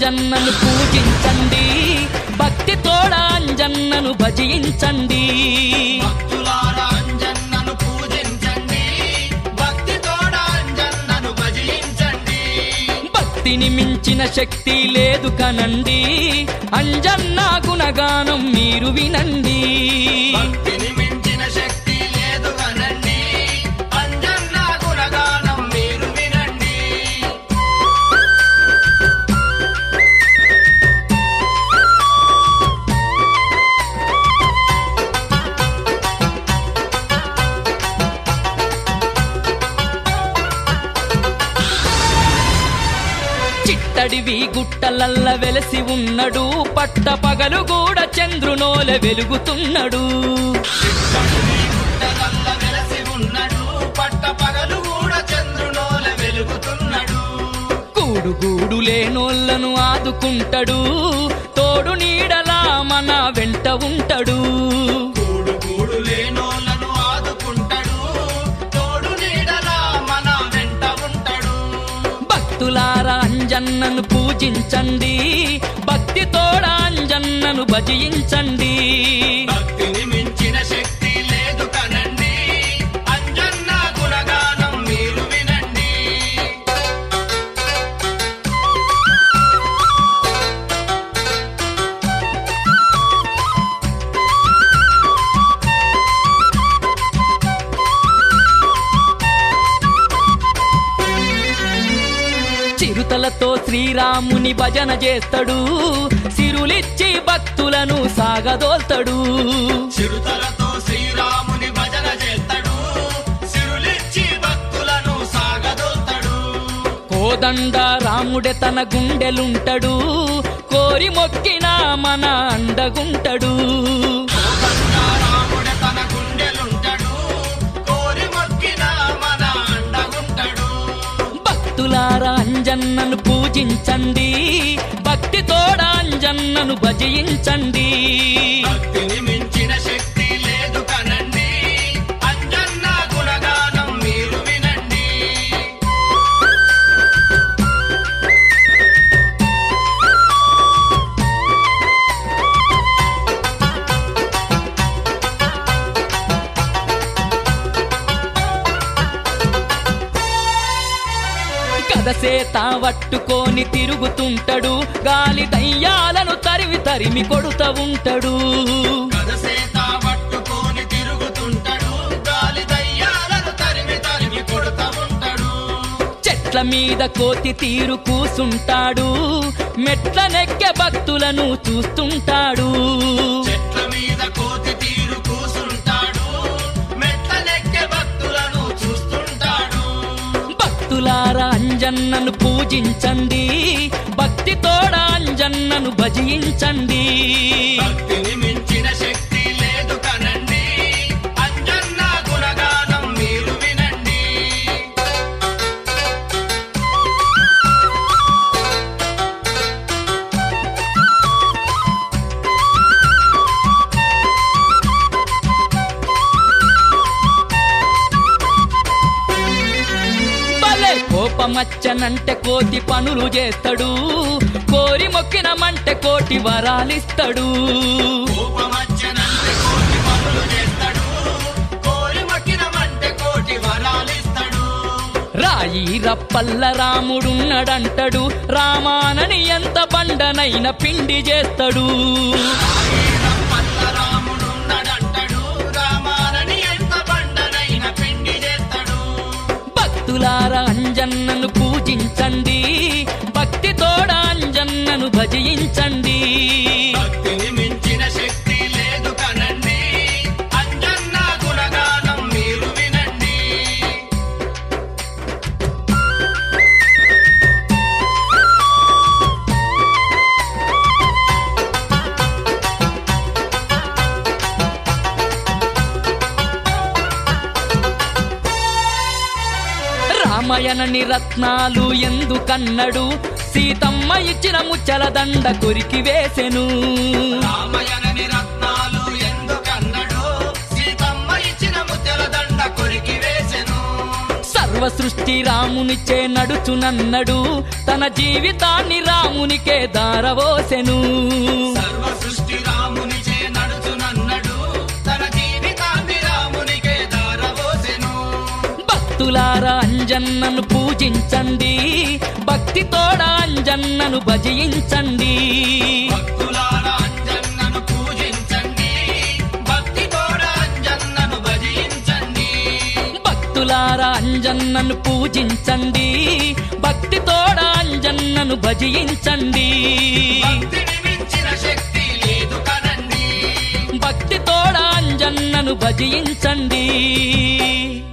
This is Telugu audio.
అంజన్నను పూజించండి భక్తి తోడ అంజన్నను భజించండి భక్తులారా అంజన్నను పూజించండి భక్తితోడ అంజన్నను భజించండి భక్తిని మించిన శక్తి లేదు కనండి అంజన్న గుణగానం మీరు వినండి భక్తిని మించిన శక్తి లేదు కనండి అంజన్న గుణగానం మీరు వినండి చిట్టడివి గుట్టలల్ల వెలసి ఉన్నడు పట్ట పగలు కూడా చంద్రునోల వెలుగుతున్నాడు గుట్టలల్ల వెలసి ఉన్నడు పట్ట పగలు కూడా చంద్రునోల వెలుగుతున్నాడు కూడు గూడు లేనోళ్లను ఆదుకుంటాడు తోడు నీడలా మన వెంట ఉంటాడు కూడు కూడు లేనోళ్ళను ఆదుకుంటాడు తోడు నీడలా మన వెంట ఉంటాడు భక్తులారా అంజన్నను పూజించండి భక్తి తోడ అంజన్నను భజించండి భక్తిని మించిన శక్తి లేదు కనండి అంజన్న గుణగానం మీరు వినండి చిరుతలతో శ్రీరాముని భజన చేస్తాడు సిరులిచ్చి భక్తులను సాగదోల్తాడు చిరుతలతో శ్రీరాముని భజన చేస్తాడు సిరులిచ్చి భక్తులను సాగదోల్తాడు కోదండ రాముడే తన గుండెలుంటాడు కోరి మొక్కిన మన అండగుంటాడు రాముడే తన గుండెలుంటాడు కోరి మొక్కిన మన అండగుంటాడు భక్తులారా అంజన్నను పూజించండి భక్తి తోడ అంజన్నను భజించండి భక్తిని మించిన శక్తి లేదు కనండి అంజన్న గుణగానం మీరు వినండి కదసేత పట్టుకొని తిరుగుతుంటాడు గాలి దయ్యాలను తరిమి తరిమి కొడుతూ ఉంటాడు గదసేత పట్టుకొని తిరుగుతుంటాడు గాలి దయ్యాలను తరిమి తరిమి కొడుతా ఉంటాడు చెట్ల మీద కోతి తీరు కూసుంటాడు మెట్ల నెక్కె భక్తులను చూస్తుంటాడు చెట్ల మీద కోతి తీరు కూసుంటాడు మెట్ల నెక్కే భక్తులను చూస్తుంటాడు భక్తులారా అంజన్నను పూజించండి భక్తి తోడ అంజన్నను భజించండి భక్తిని మించిన శక్తి లేదు కనండి అంజన్న గుణగానం మీరు వినండి భలే కోపమచ్చనంటే కోతి పనులు చేస్తాడు కోరి మొక్కినమంటే కోటి వరాలిస్తాడు కోపమచ్చనంటే కోటి పనులు చేస్తాడు కోరి మక్కినమంటే కోటి వరాలిస్తాడు రాయి రప్పల్ల రాముడున్నడంటడు రామానని ఎంత బండనైన పిండి చేస్తాడు పల్ల రాముడున్నాడంటాడు రామానని ఎంత బండనైన పిండి చేస్తాడు భక్తులారా అంజన్నను పూజించండి భక్తి తోడ అంజన్నను భజించండి భక్తిని మించిన శక్తి లేదు కనండి అంజన్న గుణగానం మీరు వినండి రామయనని రత్నాలు ఎందుకన్నడు సీతమ్మ ఇచ్చిన ముచ్చల దండ కొరికి వేసెను రామయనని రత్నాలు ఎందుకన్నడు సీతమ్మ ఇచ్చిన ముత్యాల దండ కొరికి వేసెను సర్వ సర్వ సృష్టి రామునిచే నడుచునన్నడు తన జీవితాన్ని రామునికే దారవోసెను సర్వ సృష్టి రామునిచే నడుచునన్నడు తన జీవితాన్ని రామునికే దారవోసెను భక్తులారా అంజన్నను పూజించండి భక్తితోడ అంజన్నను భజించండి భక్తులారా అంజన్నను పూజించండి భక్తితోడ అంజన్నను భజించండి భక్తులారా అంజన్నను పూజించండి భక్తితోడ అంజన్నను భజించండి భక్తిని మించిన శక్తి లేదు కదండి భక్తితోడ అంజన్నను భజించండి